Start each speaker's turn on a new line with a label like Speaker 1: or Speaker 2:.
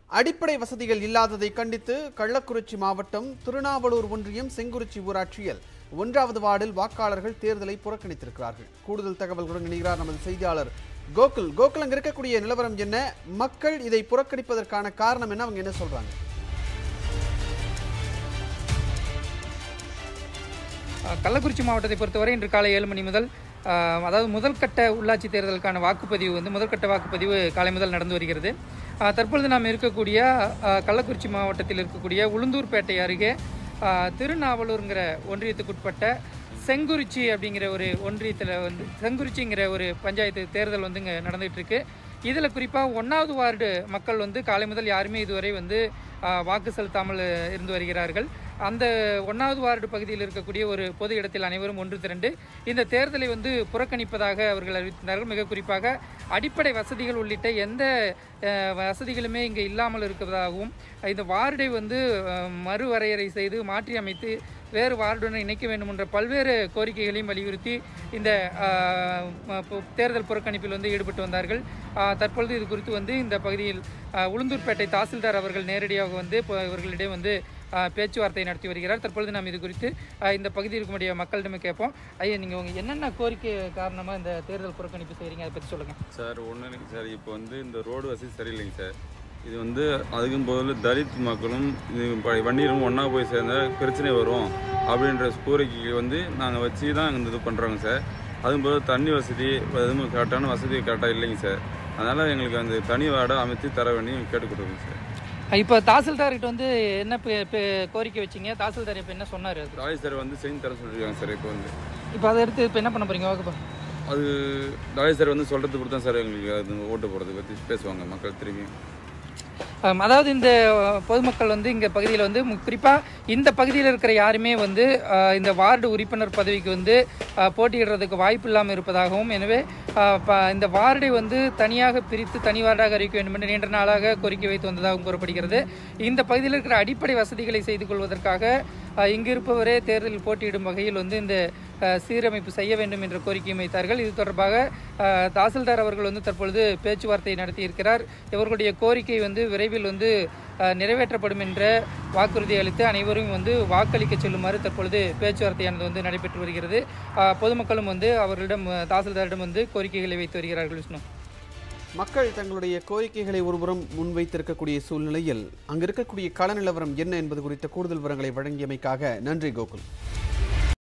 Speaker 1: அடிப்படை வசதிகள் இல்லாததை கண்டித்து கள்ளக்குறிச்சி மாவட்டம் திருநாவலூர் ஒன்றியம் செங்குறிச்சி ஊராட்சியில் ஒன்றாவது வார்டில் வாக்காளர்கள் தேர்தலை புறக்கணித்திருக்கிறார்கள் கூடுதல் தகவல்களுடன் இணைகிறார் நமது செய்தியாளர் கோகுல் கோகுல் அங்க இருக்கக்கூடிய நிலவரம் என்ன மக்கள் இதை புறக்கணிப்பதற்கான காரணம் என்ன அவங்க என்ன சொல்றாங்க
Speaker 2: அஹ் கள்ளக்குறிச்சி மாவட்டத்தை பொறுத்தவரை இன்று காலை ஏழு மணி முதல் அஹ், அதாவது முதல் கட்ட உள்ளாட்சி தேர்தலுக்கான வாக்குப்பதிவு வந்து முதற்கட்ட வாக்குப்பதிவு காலை முதல் நடந்து வருகிறது அஹ், தற்பொழுது நாம் இருக்கக்கூடிய அஹ், கள்ளக்குறிச்சி மாவட்டத்தில் இருக்கக்கூடிய உளுந்தூர்பேட்டை அருகே அஹ், திருநாவலூருங்கிற ஒன்றியத்துக்குட்பட்ட செங்குறிச்சி அப்படிங்கிற ஒரு ஒன்றியத்தில் வந்து செங்குறிச்சிங்கிற ஒரு பஞ்சாயத்து தேர்தல் வந்து இங்கே நடந்துகிட்டு இருக்கு இதில் குறிப்பாக ஒன்றாவது வார்டு மக்கள் வந்து காலை முதல் யாருமே இதுவரை வந்து ஆஹ், வாக்கு செலுத்தாமல் இருந்து வருகிறார்கள் அந்த ஒன்றாவது வார்டு பகுதியில் இருக்கக்கூடிய ஒரு பொது இடத்தில் அனைவரும் ஒன்று திரண்டு இந்த தேர்தலை வந்து புறக்கணிப்பதாக அவர்கள் அறிவித்திருந்தார்கள் மிக குறிப்பாக அடிப்படை வசதிகள் உள்ளிட்ட எந்த ஆஹ், வசதிகளுமே இங்கே இல்லாமல் இருப்பதாகவும் இந்த வார்டை வந்து ஆஹ், மறுவரையறை செய்து மாற்றி அமைத்து வேறு வார்டுடன் இணைக்க வேண்டும் என்ற பல்வேறு கோரிக்கைகளையும் வலியுறுத்தி இந்த ஆஹ், ம- பு- தேர்தல் புறக்கணிப்பில் வந்து ஈடுபட்டு வந்தார்கள் ஆஹ், தற்பொழுது இது குறித்து வந்து இந்த பகுதியில் ஆஹ், உளுந்தூர்பேட்டை தாசில்தார் அவர்கள் நேரடியாக வந்து இப்போ இவர்களிடையே வந்து ஆஹ், பேச்சுவார்த்தை நடத்தி வருகிறார் தற்பொழுது நாம் இது குறித்து ஆஹ், இந்த பகுதியில் இருக்கக்கூடிய மக்களிடமே கேட்போம் ஐயா நீங்கள் உங்கள் என்னென்ன கோரிக்கை காரணமாக இந்த தேர்தல் புறக்கணிப்பு செய்கிறீங்க அதை பற்றி சொல்லுங்கள்
Speaker 3: சார் ஒன்றும் இல்லைங்க சார் இப்போ வந்து இந்த ரோடு வசதி சரியில்லைங்க சார் இது வந்து அதுக்கும் பதில் தலித் மக்களும் இது ப- வண்டியிலும் ஒன்றா போய் சேர்ந்தா பிரச்சனை வரும் அப்படின்ற கோரிக்கைக்கு வந்து நாங்கள் வச்சு தான் இந்த இது பண்ணுறோங்க சார் அதுவும் போது தண்ணி வசதி எதுவும் கரெக்டான வசதி கரெக்டாக இல்லைங்க சார் அதனால் எங்களுக்கு அந்த தனி வார்டை அமைத்து தர வேண்டி கேட்டுக்கொடுங்க சார்
Speaker 2: இப்போ தாசில்தார்கிட்ட வந்து என்ன பே- பே- கோரிக்கை வச்சீங்க தாசில்தார் இப்போ என்ன சொன்னார்
Speaker 3: ராஜ் சார் வந்து செஞ்சு தர சொல்லியிருக்காங்க சார் இப்போ வந்து
Speaker 2: இப்போ அதை எடுத்து இப்போ என்ன பண்ண போகிறீங்க வாக்குப்பா
Speaker 3: அது ராஜ் சார் வந்து சொல்கிறது பொறுத்து தான் சார் எங்களுக்கு அது ஓட்டு போடுறதை பற்றி பேசுவாங்க மக்கள் திரும்பி
Speaker 2: ஆம், அதாவது இந்த அஹ், பொதுமக்கள் வந்து இங்கே பகுதியில் வந்து குறிப்பாக இந்த பகுதியில் இருக்கிற யாருமே வந்து அஹ், இந்த வார்டு உறுப்பினர் பதவிக்கு வந்து அஹ், போட்டியிடுறதுக்கு வாய்ப்பு இல்லாமல் இருப்பதாகவும் எனவே அஹ், ப- இந்த வார்டை வந்து தனியாக பிரித்து தனி வார்டாக அறிவிக்க வேண்டும் என்று நீண்ட நாளாக கோரிக்கை வைத்து வந்ததாகவும் கூறப்படுகிறது இந்த பகுதியில் இருக்கிற அடிப்படை வசதிகளை செய்து கொள்வதற்காக அஹ், இங்கு இருப்பவரே தேர்தலில் போட்டியிடும் வகையில் வந்து இந்த அஹ், சீரமைப்பு செய்ய வேண்டும் என்ற கோரிக்கையை வைத்தார்கள் இது தொடர்பாக அஹ், தாசில்தார் அவர்கள் வந்து தற்பொழுது பேச்சுவார்த்தை நடத்தியிருக்கிறார் இவர்களுடைய கோரிக்கை வந்து விரைவில் வந்து அஹ், நிறைவேற்றப்படும் என்ற வாக்குறுதி அளித்து அனைவரும் வந்து வாக்களிக்க செல்லுமாறு தற்பொழுது பேச்சுவார்த்தையானது வந்து நடைபெற்று வருகிறது அஹ், பொதுமக்களும் வந்து அவர்களிடம் அஹ், தாசில்தாரிடம் வந்து கோரிக்கைகளை வைத்து வருகிறார்கள் விஷ்ணு
Speaker 1: மக்கள் தங்களுடைய கோரிக்கைகளை ஒருபுறம் முன்வைத்திருக்கக்கூடிய சூழ்நிலையில் அங்கு இருக்கக்கூடிய கள நிலவரம் என்ன என்பது குறித்த கூடுதல் விவரங்களை வழங்கியமைக்காக நன்றி கோகுல்